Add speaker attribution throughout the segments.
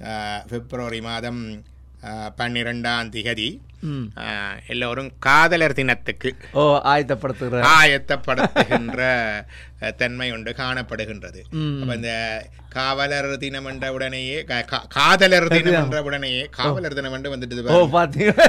Speaker 1: அஹ், பிப்ரவரி மாதம் அஹ், பன்னிரெண்டாம் திகதி
Speaker 2: ம்.
Speaker 1: அஹ், எல்லோரும் காதலர் தினத்துக்கு
Speaker 2: ஓ ஆயத்தப்படுத்துகிற
Speaker 1: ஆயத்தப்படுத்துகின்ற அஹ், தன்மை ஒன்று காணப்படுகின்றது
Speaker 2: ம்.
Speaker 1: அப்ப இந்த காவலர் தினம் என்ற உடனேயே கா- கா- காதலர் தினம் என்ற உடனேயே காவலர் தினம் என்று வந்துட்டு
Speaker 2: ஓ பாத்தீங்களா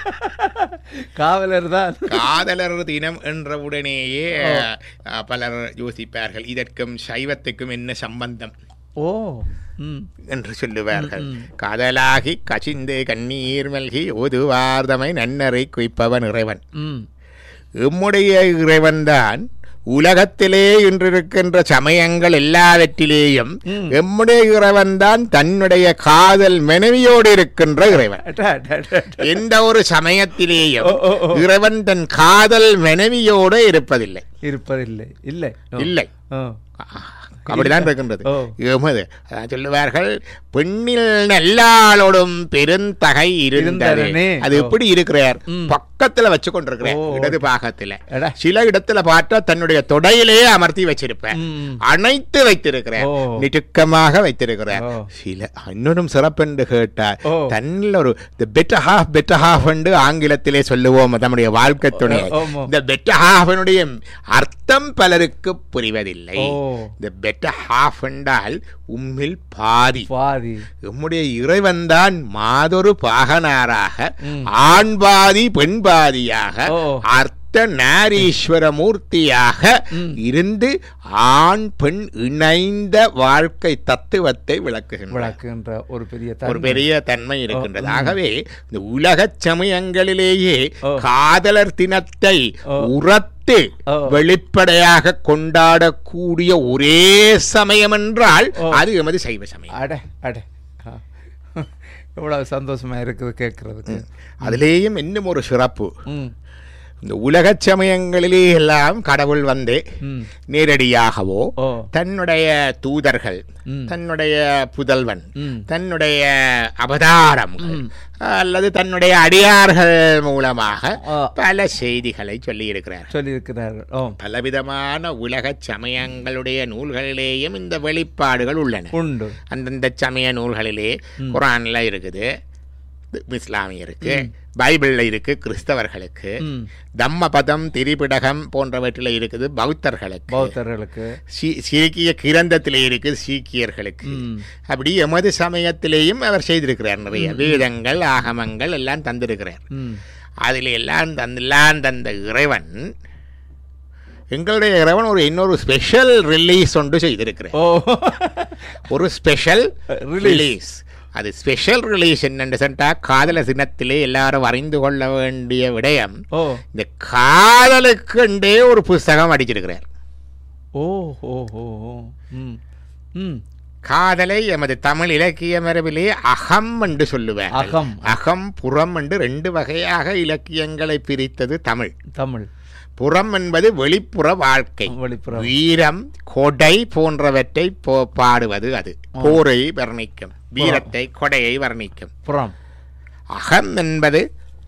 Speaker 2: காவலர் தான்
Speaker 1: காதலர் தினம் என்ற உடனேயே அஹ், பலர் யோசிப்பார்கள் இதற்கும் சைவத்துக்கும் என்ன சம்பந்தம்
Speaker 2: ஓ ம்
Speaker 1: என்று சொல்லுவார்கள் காதலாகி கசிந்து கண்ணீர் மல்கி ஓதுவார்தமை நன்னரை குய்ப்பவன் இறைவன்
Speaker 2: ம்
Speaker 1: எம்முடைய இறைவன்தான் உலகத்திலே இன்றிருக்கின்ற சமயங்கள் எல்லாவற்றிலேயும் எம்முடைய இறைவன்தான் தன்னுடைய காதல் மனைவியோடு இருக்கின்ற இறைவன்
Speaker 2: அட்டா, அட்டா, அட்டா, அட்டா.
Speaker 1: எந்த ஒரு சமயத்திலேயும்
Speaker 2: ஓ, ஓ, ஓ.
Speaker 1: இறைவன் தன் காதல் மனைவியோடு இருப்பதில்லை
Speaker 2: இருப்பதில்லை இல்லை ஓ.
Speaker 1: இல்லை
Speaker 2: ஓ.
Speaker 1: அப்படிதான் இருக்கின்றது
Speaker 2: ஓ.
Speaker 1: எமது அதான் சொல்லுவார்கள் பெண்ணில் நல்லாளோடும் பெருந்தகை இருந்தது
Speaker 2: இருந்ததனே.
Speaker 1: அது
Speaker 2: ஓ.
Speaker 1: எப்படி இருக்கிறார்
Speaker 2: ம்.
Speaker 1: பக்கத்துல வச்சு கொண்டிருக்கிறார்
Speaker 2: ஓ.
Speaker 1: இடது பாகத்துல
Speaker 2: எடா.
Speaker 1: சில இடத்துல பார்த்தா தன்னுடைய தொடையிலே அமர்த்தி வச்சிருப்பார்
Speaker 2: ம்.
Speaker 1: அணைத்து வைத்திருக்கிறார்
Speaker 2: ஓ.
Speaker 1: நெருக்கமாக வைத்திருக்கிறார்
Speaker 2: ஓ.
Speaker 1: சில இன்னொரும் சிறப்பென்று கேட்டார்
Speaker 2: ஓ.
Speaker 1: தன்னில் ஒரு the better half better half என்று ஆங்கிலத்திலே சொல்லுவோம் நம்முடைய வாழ்க்கை துணை
Speaker 2: ஓ, ஆமா.
Speaker 1: இந்த பெட்டர் ஹாஃபனுடைய அர்த்தம் பலருக்கு புரிவதில்லை
Speaker 2: ஓ.
Speaker 1: இந்த பெட்டர் ஹாஃப் என்றால் உம்மில் பாதி
Speaker 2: பாதி
Speaker 1: நம்முடைய இறைவன்தான் மாதொரு பாகனாராக
Speaker 2: ம்.
Speaker 1: ஆண் பாதி பெண் பாதியாக
Speaker 2: ஓ.
Speaker 1: அர்த்த நாரீஸ்வர மூர்த்தியாக
Speaker 2: ம்.
Speaker 1: இருந்து ஆண் பெண் இணைந்த வாழ்க்கை தத்துவத்தை விளக்குகின்றார்
Speaker 2: விளக்குகின்ற ஒரு பெரிய
Speaker 1: ஒரு
Speaker 2: தன்மை.
Speaker 1: பெரிய தன்மை இருக்கின்றது ஆகவே இந்த உலக சமயங்களிலேயே
Speaker 2: ஓ.
Speaker 1: காதலர் தினத்தை
Speaker 2: ஓ.
Speaker 1: உரத்து
Speaker 2: ஓ.
Speaker 1: வெளிப்படையாக கொண்டாடக்கூடிய ஒரே சமயம் என்றால்
Speaker 2: ஓ.
Speaker 1: அது எமது சைவ சமயம்
Speaker 2: அட அட ஆ. எவ்வளவு சந்தோஷமா இருக்குது கேட்கறதுக்கு
Speaker 1: அதிலேயும் இன்னும் ஒரு சிறப்பு
Speaker 2: ம்
Speaker 1: இந்த உலக சமயங்களிலே எல்லாம் கடவுள் வந்து
Speaker 2: ம்
Speaker 1: நேரடியாகவோ
Speaker 2: ஓ
Speaker 1: தன்னுடைய தூதர்கள்
Speaker 2: ம்.
Speaker 1: தன்னுடைய புதல்வன்
Speaker 2: ம்
Speaker 1: தன்னுடைய அவதாரங்கள்
Speaker 2: ம்.
Speaker 1: அல்லது தன்னுடைய அடியார்கள் மூலமாக
Speaker 2: ஆ.
Speaker 1: பல செய்திகளை சொல்லி இருக்கிறார்
Speaker 2: சொல்லியிருக்கிறார்கள் ஓ
Speaker 1: பலவிதமான உலக சமயங்களுடைய நூல்களிலேயும் இந்த வெளிப்பாடுகள் உள்ளன
Speaker 2: உண்டு
Speaker 1: அந்தந்த சமய நூல்களிலே குரான்ல இருக்குது இஸ்லாமியருக்கு பைபிள்ல இருக்கு கிறிஸ்தவர்களுக்கு
Speaker 2: ம்
Speaker 1: தம்மபதம் திரிபிடகம் போன்றவற்றில் இருக்குது பௌத்தர்களுக்கு
Speaker 2: பௌத்தர்களுக்கு
Speaker 1: சீ- சீக்கிய கிரந்தத்திலே இருக்குது சீக்கியர்களுக்கு
Speaker 2: ம்
Speaker 1: அப்படி எமது சமயத்திலேயும் அவர் செய்திருக்கிறார் நிறைய வேதங்கள் ஆகமங்கள் எல்லாம் தந்திருக்கிறார்
Speaker 2: ம்
Speaker 1: அதில் எல்லாம் தந்தெல்லாம் தந்த இறைவன் எங்களுடைய இறைவன் ஒரு இன்னொரு ஸ்பெஷல் ரிலீஸ் ஒன்று செய்திருக்கிறார்
Speaker 2: ஓ
Speaker 1: ஒரு ஸ்பெஷல்
Speaker 2: Release.
Speaker 1: ரிலீஸ் அது ஸ்பெஷல் ரிலீஸ் என்னென்று சொன்னா காதல தினத்திலே எல்லாரும் அறிந்து கொள்ள வேண்டிய விடயம்
Speaker 2: ஓ
Speaker 1: இந்த காதலுக்குண்டே ஒரு புஸ்தகம் அடிச்சிருக்கிறார்
Speaker 2: ஓ ஓ ஓ ஓ ம் ம்
Speaker 1: காதலை எமது தமிழ் இலக்கிய மரபிலே அகம் என்று சொல்லுவேன்
Speaker 2: அகம்.
Speaker 1: அகம் புறம் என்று ரெண்டு வகையாக இலக்கியங்களை பிரித்தது தமிழ்
Speaker 2: தமிழ்
Speaker 1: புறம் என்பது வெளிப்புற வாழ்க்கை
Speaker 2: வெளிப்புறம்
Speaker 1: வீரம் கொடை போன்றவற்றை போ- பாடுவது அது போரை வர்ணிக்கும் வீரத்தை கொடையை வர்ணிக்கும்
Speaker 2: புறம்
Speaker 1: அகம் என்பது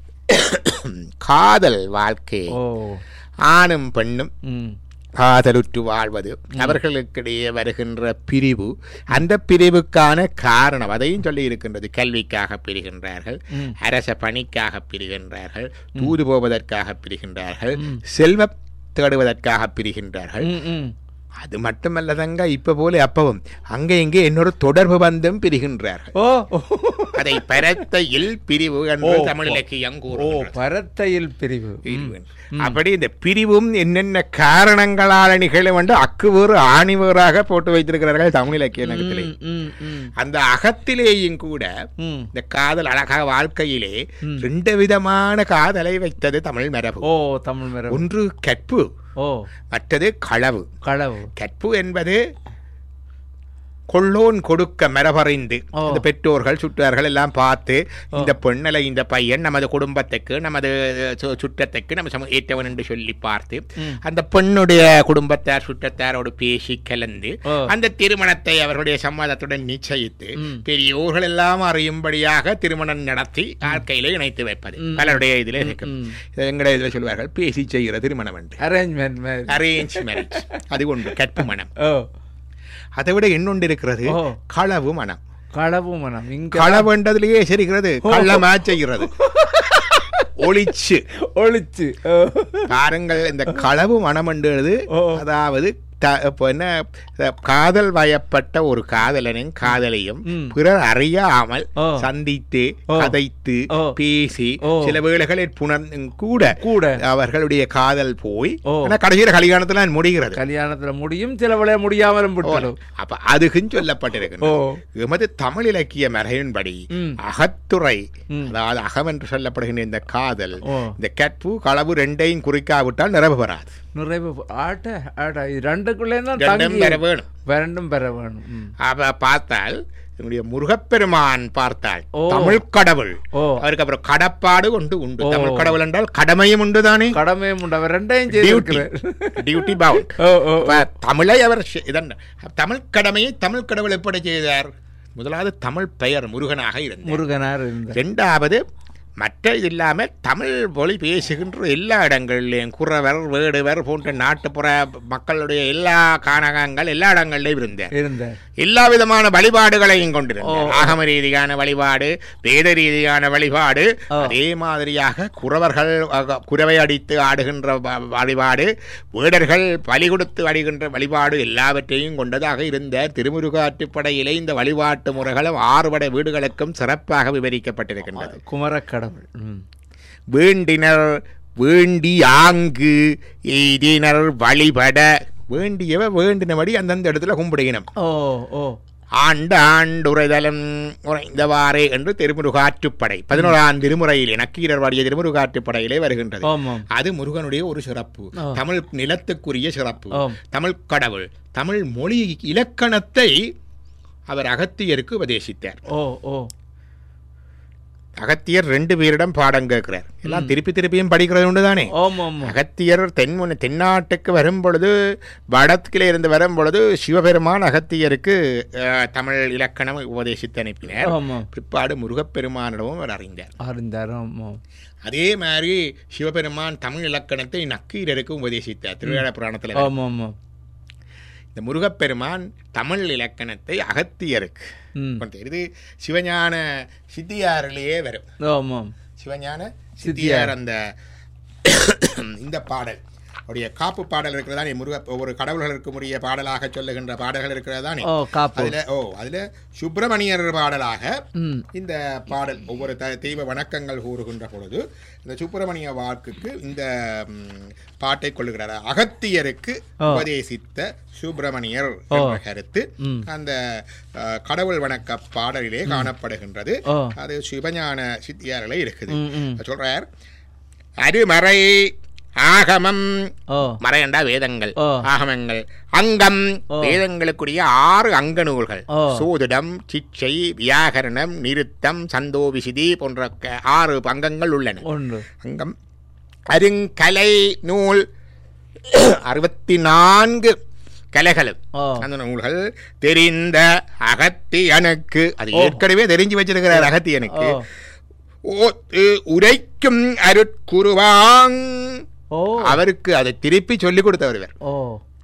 Speaker 1: காதல் வாழ்க்கை
Speaker 2: ஓ
Speaker 1: ஆணும் பெண்ணும்
Speaker 2: ம்
Speaker 1: காதலுற்று வாழ்வது அவர்களுக்கிடையே வருகின்ற பிரிவு அந்த பிரிவுக்கான காரணம் அதையும் சொல்லி இருக்கின்றது கல்விக்காக பிரிகின்றார்கள்
Speaker 2: ம்.
Speaker 1: அரச பணிக்காக பிரிகின்றார்கள் தூது போவதற்காக பிரிகின்றார்கள் செல்வ தேடுவதற்காக பிரிகின்றார்கள்
Speaker 2: ம் ம்
Speaker 1: அது மட்டுமல்லதங்க இப்ப போல அப்பவும் அங்கே இங்கே இன்னொரு தொடர்பு பந்தும் பிரிகின்றார்கள்
Speaker 2: ஓ ஓ.
Speaker 1: அதை பரத்தையில் பிரிவு என்று
Speaker 2: ஓ,
Speaker 1: தமிழ் இலக்கியம்
Speaker 2: ஓ
Speaker 1: கூறுகின்றது
Speaker 2: பரத்தையில் பிரிவு ம்.
Speaker 1: பிரிவு. அப்படி இந்த பிரிவும் என்னென்ன காரணங்களால் நிகழும் என்று அக்கு வேறு ஆணி வேறாக போட்டு வைத்திருக்கிறார்கள் தமிழ் இலக்கிய நகத்திலே
Speaker 2: ம், ம், ம்,
Speaker 1: அந்த அகத்திலேயும் கூட
Speaker 2: ம்.
Speaker 1: இந்த காதல் அழகாக வாழ்க்கையிலே ரெண்டு விதமான காதலை வைத்தது தமிழ் மரபு
Speaker 2: ஓ தமிழ் மரபு
Speaker 1: ஒன்று கற்பு
Speaker 2: ஓ
Speaker 1: மற்றது களவு
Speaker 2: களவு
Speaker 1: கற்பு என்பது கொள்ளோன் கொடுக்க மரபறிந்து
Speaker 2: ஓ.
Speaker 1: இந்த பெற்றோர்கள் சுற்றார்கள் எல்லாம் பார்த்து இந்த பெண்ணலை இந்த பையன் நமது குடும்பத்துக்கு நமது சு- சுற்றத்துக்கு நம்ம சம ஏற்றவன் என்று சொல்லி பார்த்து
Speaker 2: ம்.
Speaker 1: அந்த பெண்ணுடைய குடும்பத்தார் சுற்றத்தாரோடு பேசி கலந்து
Speaker 2: ஓ.
Speaker 1: அந்த திருமணத்தை அவர்களுடைய சம்மதத்துடன் நிச்சயித்து
Speaker 2: ம்.
Speaker 1: பெரியோர்கள் எல்லாம் அறியும்படியாக திருமணம் நடத்தி வாழ்க்கையிலே இணைத்து வைப்பது
Speaker 2: ம்.
Speaker 1: பலருடைய இதில் இருக்கும்
Speaker 2: ம்.
Speaker 1: எங்களுடைய இதில் சொல்வார்கள் பேசி செய்கிற திருமணம் என்று
Speaker 2: அரேஞ்ச்மெண்ட் மாதிரி
Speaker 1: அரேஞ்ச் மேரேஜ் அது ஒன்று கற்பு மனம்
Speaker 2: ஓ
Speaker 1: அதை விட இன்னொன்று இருக்கிறது
Speaker 2: ஓ.
Speaker 1: களவு மனம்
Speaker 2: களவு மனம் இங்க
Speaker 1: களவுன்றதுலயே சரிகிறது கள்ளமா செய்கிறது ஒளிச்சு
Speaker 2: ஒளிச்சு ஓ.
Speaker 1: பாருங்கள் இந்த களவு மனமன்றது
Speaker 2: ஓ.
Speaker 1: அதாவது த- இப்போ என்ன அஹ், காதல் வயப்பட்ட ஒரு காதலனின் காதலையும்
Speaker 2: ம்.
Speaker 1: பிறர் அறியாமல்
Speaker 2: ஓ.
Speaker 1: சந்தித்து
Speaker 2: ஓ.
Speaker 1: கதைத்து
Speaker 2: ஓ.
Speaker 1: பேசி
Speaker 2: ஓ.
Speaker 1: சில வேளைகளில் புணர்ந்தும் கூட
Speaker 2: கூட
Speaker 1: அவர்களுடைய காதல் போய்
Speaker 2: ஓ.
Speaker 1: ஆனா கடைசியில கல்யாணத்துல முடிகிறது
Speaker 2: கல்யாணத்துல முடியும் சில விளைய முடியாமலும் விட்டுடும்
Speaker 1: அப்ப அதுக்கும் சொல்லப்பட்டிருக்கிறது
Speaker 2: ஓ
Speaker 1: எமது தமிழ் இலக்கிய மரபின்படி
Speaker 2: ம்.
Speaker 1: அகத்துறை
Speaker 2: ம்.
Speaker 1: அதாவது அகம் என்று சொல்லப்படுகின்ற இந்த காதல்
Speaker 2: ஓ
Speaker 1: இந்த கற்பு களவு ரெண்டையும் குறிக்காவிட்டால் நிறைவு பெறாது
Speaker 2: நிறைவு ஆட்ட ஆட்ட இது ரெண்டுக்குள்ளே தான்
Speaker 1: ரெண்டும்
Speaker 2: தங்கி
Speaker 1: பெற வேணும்
Speaker 2: ரெண்டும் பெற வேணும் ம்.
Speaker 1: அப்ப பார்த்தால் என்னுடைய முருகப்பெருமான் பார்த்தால்
Speaker 2: ஓ.
Speaker 1: தமிழ் கடவுள்
Speaker 2: ஓ
Speaker 1: அவருக்கு அப்புறம் கடப்பாடு உண்டு உண்டு
Speaker 2: ஓ.
Speaker 1: தமிழ் கடவுள் என்றால் கடமையும் உண்டு தானே
Speaker 2: கடமையும் உண்டு அவர் ரெண்டையும்
Speaker 1: டியூட்டி
Speaker 2: செய்திருக்கிறார்
Speaker 1: டியூட்டி பவுண்ட்
Speaker 2: ஓ ஓ
Speaker 1: அப்ப தமிழை அவர் செ- இதன் தமிழ் கடமையை தமிழ் கடவுள் எப்படி செய்தார் முதலாவது தமிழ் பெயர் முருகனாக இருந்தார்
Speaker 2: முருகனார் இருந்தார்
Speaker 1: ரெண்டாவது மற்ற இது இல்லாமல் தமிழ் மொழி பேசுகின்ற எல்லா இடங்கள்லையும் குறவர் வேடுவர் போன்ற நாட்டுப்புற மக்களுடைய எல்லா கானகங்கள் எல்லா இடங்கள்லையும் இருந்தார்
Speaker 2: இருந்தார்
Speaker 1: எல்லா விதமான வழிபாடுகளையும் கொண்டிருந்தார்
Speaker 2: ஓ.
Speaker 1: ஆகம ரீதியான வழிபாடு வேத ரீதியான வழிபாடு
Speaker 2: ஓ.
Speaker 1: அதே மாதிரியாக குறவர்கள் அக- குரவை அடித்து ஆடுகின்ற வ- வழிபாடு வேடர்கள் பலி கொடுத்து அடிகின்ற வழிபாடு எல்லாவற்றையும் கொண்டதாக இருந்த திருமுருகாற்றுப்படையிலே இந்த வழிபாட்டு முறைகளும் ஆறுபடை வீடுகளுக்கும் சிறப்பாக விவரிக்கப்பட்டிருக்கின்றது
Speaker 2: குமரக்கடவுள் ம்.
Speaker 1: வேண்டினர் வேண்டி ஆங்கு எய்தினர் வழிபட வேண்டியவ வேண்டினபடி அந்தந்த இடத்துல கும்பிடுகினம்
Speaker 2: ஓ ஓ
Speaker 1: ஆண்டு ஆண்டுரைதலும் உறைந்தவாறே என்று திருமுருகாற்றுப்படை பதினோராம் திருமுறையிலே நக்கீரர் வாடிய திருமுருகாற்றுப்படையிலே வருகின்றது
Speaker 2: ஆமாம்
Speaker 1: அது முருகனுடைய ஒரு சிறப்பு
Speaker 2: ஆ.
Speaker 1: தமிழ் நிலத்துக்குரிய சிறப்பு
Speaker 2: ஆம்.
Speaker 1: தமிழ் கடவுள் தமிழ் மொழி இலக்கணத்தை அவர் அகத்தியருக்கு உபதேசித்தார்
Speaker 2: ஓ ஓ
Speaker 1: அகத்தியர் ரெண்டு பேரிடம் பாடம் கேட்கிறார் எல்லாம் திருப்பி திருப்பியும் படிக்கிறது உண்டு தானே
Speaker 2: ஆமாம் ஆமாம்
Speaker 1: அகத்தியர் தென்முன தென்னாட்டுக்கு வரும் பொழுது வடக்கிலே இருந்து வரும் பொழுது சிவபெருமான் அகத்தியருக்கு அஹ், தமிழ் இலக்கணம் உபதேசித்து அனுப்பினார்
Speaker 2: ஆமாம்
Speaker 1: பிற்பாடு முருகப்பெருமானிடமும் அவர் அறிந்தார்
Speaker 2: அறிந்தார் ஆமாம்
Speaker 1: அதே மாதிரி சிவபெருமான் தமிழ் இலக்கணத்தை நக்கீரருக்கு உபதேசித்தார் திருவிழா புராணத்தில்
Speaker 2: ஆமாம் ஆமாம்
Speaker 1: இந்த முருகப்பெருமான் தமிழ் இலக்கணத்தை அகத்தியருக்கு
Speaker 2: ம்
Speaker 1: கொண்டு இது சிவஞான சித்தியாரிலேயே வரும்
Speaker 2: ஆமாம்
Speaker 1: சிவஞான
Speaker 2: சித்தியார்.
Speaker 1: சித்தியார் அந்த இந்த பாடல் அவருடைய காப்பு பாடல் இருக்கிறதானே முருக ஒவ்வொரு கடவுள்களுக்கு உரிய பாடலாக சொல்லுகின்ற பாடல்கள் இருக்கிறதானே
Speaker 2: ஓ காப்பு
Speaker 1: அதுல ஓ அதுல சுப்பிரமணியர் பாடலாக
Speaker 2: ம்
Speaker 1: இந்த பாடல் ஒவ்வொரு த தெய்வ வணக்கங்கள் கூறுகின்ற பொழுது இந்த சுப்பிரமணிய வாக்குக்கு இந்த ம், பாட்டை கொள்ளுகிறார் அகத்தியருக்கு
Speaker 2: ஓ.
Speaker 1: உபதேசித்த சுப்பிரமணியர் என்ற கருத்து
Speaker 2: ம்.
Speaker 1: அந்த அஹ், கடவுள் வணக்க பாடலிலே காணப்படுகின்றது
Speaker 2: ஓ
Speaker 1: அது சிவஞான சித்தியாரில் இருக்குது
Speaker 2: ம் ம்
Speaker 1: சொல்றார் அருமறை ஆகமம்
Speaker 2: ஓ
Speaker 1: மறையண்டா வேதங்கள்
Speaker 2: ஓ.
Speaker 1: ஆகமங்கள் அங்கம்
Speaker 2: ஓ.
Speaker 1: வேதங்களுக்குரிய ஆறு அங்க நூல்கள்
Speaker 2: ஓ.
Speaker 1: சூதிடம் சிச்சை வியாகரணம் நிருத்தம் சந்தோவிசிதி போன்ற க- ஆறு அங்கங்கள் உள்ளன
Speaker 2: ஒன்று
Speaker 1: அங்கம் அருங்கலை நூல் அறுபத்தி நான்கு கலைகளும்
Speaker 2: ஓ
Speaker 1: அந்த நூல்கள் தெரிந்த அகத்தியனுக்கு அது ஏற்கனவே தெரிஞ்சு வச்சிருக்கிறார் அகத்தியனுக்கு
Speaker 2: ஓ
Speaker 1: ஓத்து உரைக்கும் அருட்குருவாங்
Speaker 2: ஓ
Speaker 1: அவருக்கு அதை திருப்பி சொல்லிக் கொடுத்தவர் இவர்
Speaker 2: ஓ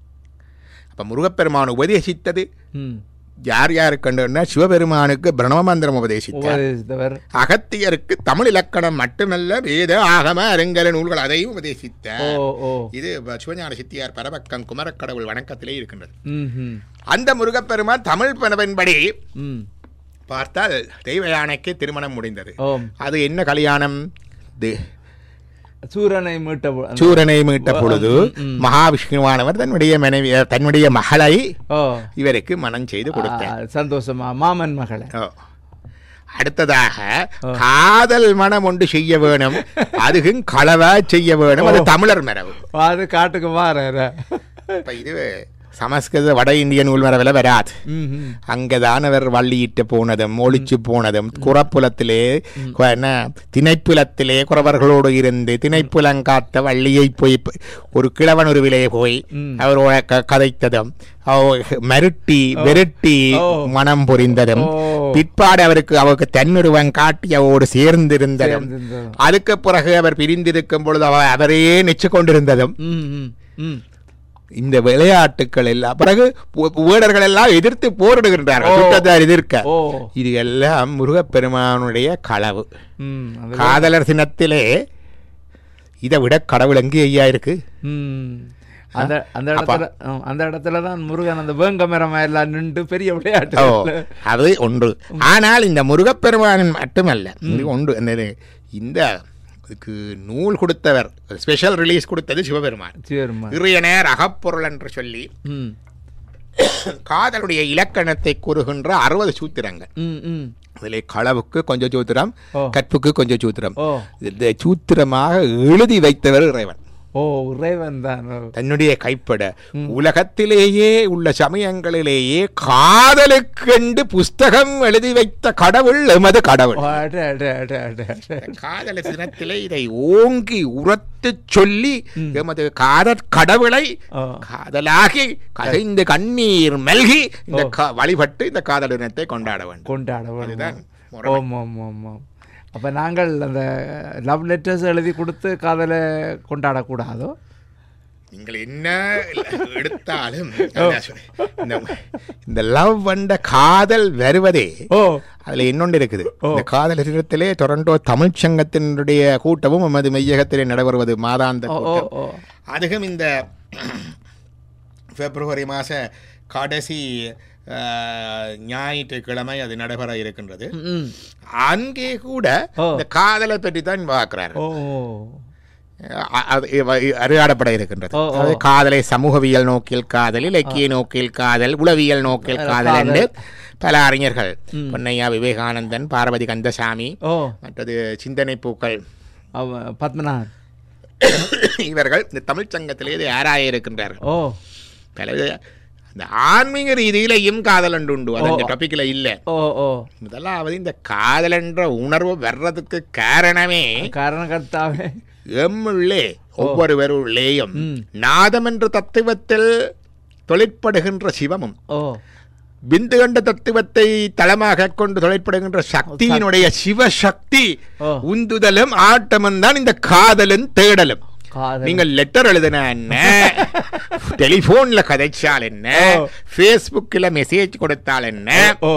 Speaker 1: அப்ப முருகப்பெருமான் உபதேசித்தது
Speaker 2: ம்
Speaker 1: யார் யாருக்கு கண்டுன்னா சிவபெருமானுக்கு பிரணவ மந்திரம் உபதேசித்தார்
Speaker 2: உபதேசித்தவர்
Speaker 1: அகத்தியருக்கு தமிழ் இலக்கணம் மட்டுமல்ல வேத ஆகம அருங்கல நூல்கள் அதையும்
Speaker 2: ஓ
Speaker 1: உபதேசித்தார்
Speaker 2: ஓ
Speaker 1: இது வ- சிவஞான சித்தியார் பரபக்கம் குமரக்கடவுள் வணக்கத்திலே இருக்கின்றது
Speaker 2: ம் ம்
Speaker 1: அந்த முருகப்பெருமான் தமிழ் பணவன்படி
Speaker 2: ம்
Speaker 1: பார்த்தால் தெய்வ யானைக்கு திருமணம் முடிந்தது
Speaker 2: ஓம்
Speaker 1: அது என்ன கல்யாணம் தி-
Speaker 2: சூரனை மீட்ட பொ- அந்த-
Speaker 1: சூரனை மீட்ட பொழுது
Speaker 2: ம்.
Speaker 1: மகாவிஷ்ணுவானவர் தன்னுடைய மனைவி தன்னுடைய மகளை
Speaker 2: ஓ
Speaker 1: இவருக்கு மனம் செய்து கொடுத்தார்
Speaker 2: ஆ, சந்தோஷமா மாமன் மகளை
Speaker 1: ஓ. அடுத்ததாக காதல் மனம் ஒன்று செய்ய வேணும் அதுக்கும் களவா செய்ய வேணும் அது தமிழர் மரபு
Speaker 2: அது காட்டுக்கு மாற
Speaker 1: இப்ப இது சமஸ்கிருத வட இந்திய நூல் மரபில் வராது
Speaker 2: ம் ம்
Speaker 1: அங்கதான் அவர் வள்ளியிட்டு போனதும் ஒளிச்சு போனதும் குறப்புலத்திலே கு- என்ன திணைப்புலத்திலே குறவர்களோடு இருந்து திணைப்புலங்காத்த வள்ளியை போய் ப- ஒரு கிழவன் உருவிலே போய்
Speaker 2: ம்.
Speaker 1: அவரோட க- கதைத்ததும் அவ- மிரட்டி விரட்டி
Speaker 2: ஓ.
Speaker 1: மனம் புரிந்ததும்
Speaker 2: ஓ.
Speaker 1: பிற்பாடு அவருக்கு அவருக்கு தன்னுருவம் காட்டி அவரோடு சேர்ந்திருந்ததும்
Speaker 2: சேர்ந்திருந்ததும்.
Speaker 1: அதுக்கு பிறகு அவர் பிரிந்திருக்கும் பொழுது அவ அவரையே நிச்சு கொண்டிருந்ததும்
Speaker 2: ம் ம் ம்
Speaker 1: இந்த விளையாட்டுக்கள் எல்லாம் பிறகு வு- வேடர்கள் எல்லாம் எதிர்த்து போரிடுகின்றார்கள்
Speaker 2: ஓ.
Speaker 1: சுற்றத்தார் எதிர்க்க
Speaker 2: ஓ
Speaker 1: இது எல்லாம் முருகப்பெருமானுடைய களவு
Speaker 2: ம் அது
Speaker 1: காதலர் தினத்திலே இதை விட கடவுள் எங்கே ஐயா இருக்கு
Speaker 2: ம் அந்த அந்த இடத்துல ம், அந்த இடத்துல தான் முருகன் அந்த வேங்கமரமா எல்லாம் நின்று பெரிய விளையாட்டு
Speaker 1: ஓ அது ஒன்று ஆனால் இந்த முருகப்பெருமானின் மட்டுமல்ல இது ஒன்று என்னது இந்த இதுக்கு நூல் கொடுத்தவர் ஸ்பெஷல் ரிலீஸ் கொடுத்தது சிவபெருமான்
Speaker 2: சரிம்மா
Speaker 1: இறையனர் அகப்பொருள் என்று சொல்லி
Speaker 2: ம்
Speaker 1: காதலுடைய இலக்கணத்தை கூறுகின்ற அறுபது சூத்திரங்கள்
Speaker 2: ம் ம்
Speaker 1: அதிலே களவுக்கு கொஞ்சம் சூத்திரம்
Speaker 2: ஓ.
Speaker 1: கற்புக்கு கொஞ்சம் சூத்திரம்
Speaker 2: ஓ
Speaker 1: இந்த சூத்திரமாக எழுதி வைத்தவர் இறைவன்
Speaker 2: ஓ இறைவன் தான் ஓ.
Speaker 1: தன்னுடைய கைப்பட உலகத்திலேயே உள்ள சமயங்களிலேயே காதலுக்கென்று புஸ்தகம் எழுதி வைத்த கடவுள் எமது கடவுள்
Speaker 2: ஓ, அட அட அட அட அட
Speaker 1: காதல தினத்திலே இதை ஓங்கி உரத்து சொல்லி எமது காதற் கடவுளை
Speaker 2: ஓ
Speaker 1: காதலாகி கதைந்து கண்ணீர் மல்கி இந்த கா- வழிபட்டு இந்த காதல் தினத்தை கொண்டாட வேண்டும்
Speaker 2: கொண்டாட
Speaker 1: அதுதான்
Speaker 2: வேண்டும்
Speaker 1: முறை.
Speaker 2: ஓம் ஓம் ஓம் ஓம் அப்போ நாங்கள் அந்த லவ் லெட்டர்ஸ் எழுதி கொடுத்து காதலை கொண்டாடக்கூடாதோ
Speaker 1: நீங்கள் என்ன எடுத்தாலும் இந்த இந்த லவ் வந்த காதல் வருவதே
Speaker 2: ஓ
Speaker 1: அதுல இன்னொன்று இருக்குது இந்த காதல் இடத்திலே டொரண்டோ தமிழ்ச் சங்கத்தினுடைய கூட்டமும் நமது மெய்யகத்திலே நடைபெறுவது மாதாந்த
Speaker 2: ஓ ஓ
Speaker 1: கூட்டம்
Speaker 2: ஓ
Speaker 1: அதுவும் இந்த பிப்ரவரி மாத கடைசி அஹ், ஞாயிற்றுக்கிழமை அது நடைபெற இருக்கின்றது
Speaker 2: ம்
Speaker 1: அங்கே கூட
Speaker 2: ஓ.
Speaker 1: இந்த காதலை பற்றி தான் பார்க்கிறார்
Speaker 2: ஓ
Speaker 1: அது இவ- அறியாடப்பட இருக்கின்றது
Speaker 2: ஓ, ஓ.
Speaker 1: அதாவது காதலை சமூகவியல் நோக்கில் காதல் இலக்கிய நோக்கில் காதல் உளவியல் நோக்கில் காதல் என்று பல அறிஞர்கள் பொன்னையா விவேகானந்தன் பார்வதி கந்தசாமி
Speaker 2: ஓ
Speaker 1: மற்றது சிந்தனை பூக்கள்
Speaker 2: அவ பத்மநாதன்
Speaker 1: இவர்கள் இந்த தமிழ்ச் சங்கத்திலே இதை ஆராய இருக்கின்றார்கள்
Speaker 2: ஓ
Speaker 1: பல அந்த ஆன்மீக ரீதியிலையும் காதல் ஒன்று உண்டு அது இந்த டாபிக்ல இல்ல
Speaker 2: ஓ ஓ
Speaker 1: முதலாவது இந்த காதல் என்ற உணர்வு வர்றதுக்கு காரணமே
Speaker 2: காரணகர்த்தாவே
Speaker 1: எம்முள்ளே ஒவ்வொருவருள்ளேயும்
Speaker 2: ம்.
Speaker 1: நாதம் என்ற தத்துவத்தில் தொழிற்படுகின்ற சிவமும்
Speaker 2: ஓ
Speaker 1: பிந்து கண்ட தத்துவத்தை தளமாக கொண்டு தொழிற்படுகின்ற சக்தியினுடைய சிவசக்தி
Speaker 2: ஓ.
Speaker 1: உந்துதலும் ஆட்டமும் தான் இந்த காதலும் தேடலும்
Speaker 2: காதல்
Speaker 1: நீங்கள் லெட்டர் எழுதின என்ன டெலிபோன்ல கதைச்சால் என்ன
Speaker 2: ஓ.
Speaker 1: ஃபேஸ்புக்கில் மெசேஜ் கொடுத்தால் என்ன
Speaker 2: ஓ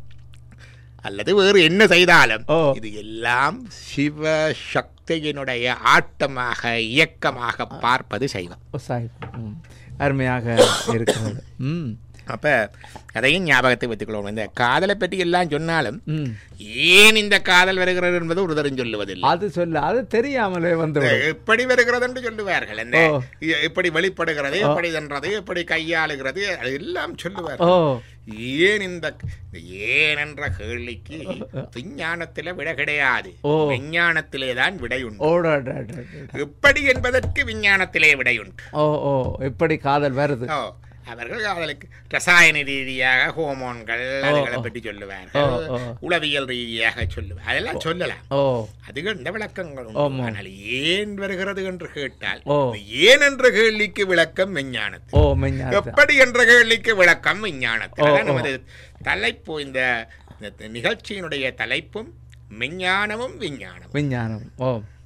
Speaker 1: அல்லது வேறு என்ன செய்தாலும்
Speaker 2: ஓ.
Speaker 1: இது எல்லாம் சிவ சக்தியினுடைய ஆட்டமாக இயக்கமாக பார்ப்பது செய்வம்
Speaker 2: ஓ சாய் ம் அருமையாக இருக்கிறது ம்
Speaker 1: அப்ப அதையும் ஞாபகத்தை வைத்துக்கொள்ளணும் இந்த காதலை பற்றி எல்லாம் சொன்னாலும்
Speaker 2: ம்
Speaker 1: ஏன் இந்த காதல் வருகிறது என்பது ஒரு தரம் சொல்லுவதில்லை
Speaker 2: அது சொல்ல அது தெரியாமலே வந்து
Speaker 1: எப்படி வருகிறது என்று சொல்லுவார்கள் என்ன
Speaker 2: ஓ.
Speaker 1: எ- எப்படி வெளிப்படுகிறது எப்படி தன்றது எப்படி கையாளுகிறது அது எல்லாம் சொல்லுவார்கள்
Speaker 2: ஓ
Speaker 1: ஏன் இந்த இந்த ஏன் என்ற கேள்விக்கு விஞ்ஞானத்தில விட கிடையாது
Speaker 2: ஓ.
Speaker 1: விஞ்ஞானத்திலே தான் விடை உண்டு
Speaker 2: ஓட
Speaker 1: எப்படி என்பதற்கு விஞ்ஞானத்திலே விடை உண்டு
Speaker 2: ஓ ஓ எப்படி காதல் வருது
Speaker 1: ஓ அவர்கள் காதலுக்கு ரசாயன ரீதியாக ஹோமோன்கள் அதுகளை பற்றி சொல்லுவார்கள்
Speaker 2: ஓ, ஓ.
Speaker 1: உளவியல் ரீதியாக சொல்லுவார் அதெல்லாம் சொல்லலாம்
Speaker 2: ஓ
Speaker 1: அதுக்கு இந்த விளக்கங்கள் உண்டு.
Speaker 2: ஆமா.
Speaker 1: ஆனால் ஏன் வருகிறது என்று கேட்டால்
Speaker 2: ஓ.
Speaker 1: இந்த ஏன் என்ற கேள்விக்கு விளக்கம் விஞ்ஞானத்தில்
Speaker 2: ஓ மெஞ்ஞான
Speaker 1: எப்படி என்ற கேள்விக்கு விளக்கம் விஞ்ஞானத்தில்
Speaker 2: ஓ,
Speaker 1: அதான்
Speaker 2: ஓ.
Speaker 1: நமது தலைப்பு இந்த இந்த நிகழ்ச்சியினுடைய தலைப்பும் விஞ்ஞானமும் விஞ்ஞானமும்
Speaker 2: விஞ்ஞானம் ஓ